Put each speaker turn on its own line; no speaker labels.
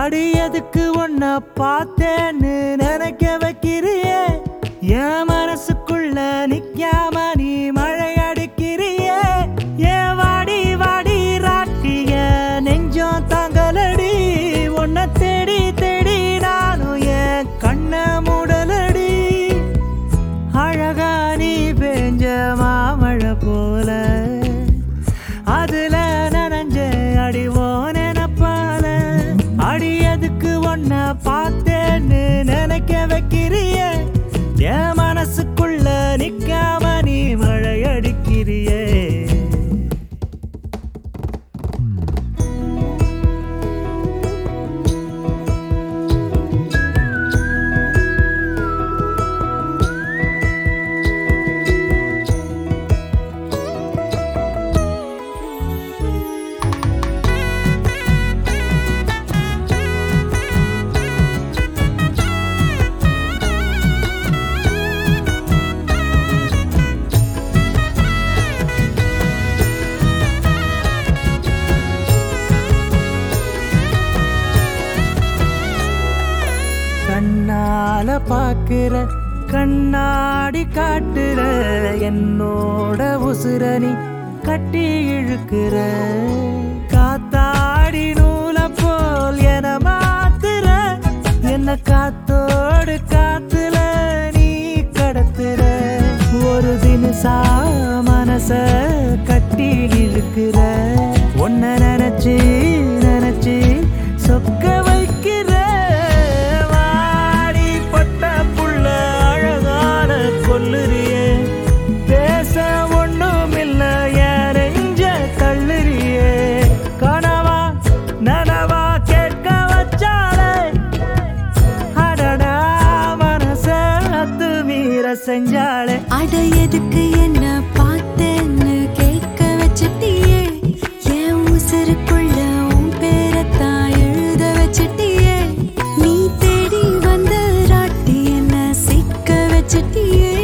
அடி எதுக்கு உன்ன பார்த்தேன்னு நினைக்க வைக்கிறியே என் மனசுக்குள்ள நிக்காம நீ மழை அடிக்கிறியே ஏன் வாடி வாடி ராட்டிய நெஞ்சம் தாங்கலடி உன்னை தேடி தேடி நானும் என் கண்ண மூடலடி அழகா நீ பெஞ்ச மாமழை போல அதுல நனைஞ்ச அடிவோ நினப்பால அடி எதுக்கு ஒன்ன பார்த்தேன்னு நினைக்க வைக்கிறிய என் மனசுக்குள்ள நிக்காம நீ மழை அடிக்கிறியே கண்ணால பாக்குற கண்ணாடி காட்டுற என்னோட உசுர நீ கட்டி இழுக்கிற காத்தாடி நூல போல் என மாத்துற என்ன காத்தோடு காத்துல நீ கடத்துற ஒரு தினசா மனச கட்டி இழுக்கிற உன்ன நினைச்சு நினைச்சு சொக்க வைக்கிற வாடி பட்ட புள்ள அழகான கொல்லுறியே பேச ஒண்ணும் இல்ல நெஞ்ச தள்ளுறியே கனவா நனவா கேட்க வச்சாலே அடடா மனச அத்து மீற செஞ்சாலே
அட எதுக்கு என்ன பார்த்தேன்னு கேட்க வச்சிட்டியே என் உசுருக்குள்ள உன் பேரத்தான் எழுத வச்சிட்டியே நீ தேடி வந்த ராட்டி என்ன சிக்க வச்சிட்டியே